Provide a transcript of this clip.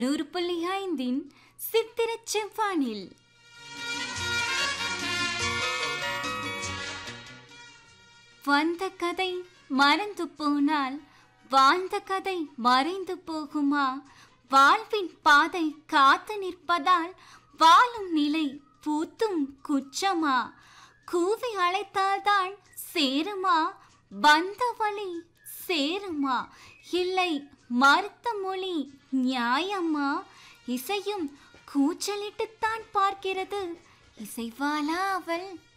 நூறு புள்ளி ஐந்தின் சித்திரச் செவ்வானில் வந்த கதை மறந்து போனால் வாழ்ந்த கதை மறைந்து போகுமா வாழ்வின் பாதை காத்து நிற்பதால் வாழும் நிலை பூத்தும் குற்றமா கூவி அழைத்தால்தான் சேருமா வந்த வழி சேருமா இல்லை மறுத்த மொழி நியாயமா இசையும் கூச்சலிட்டுத்தான் பார்க்கிறது இசைவாளா அவள்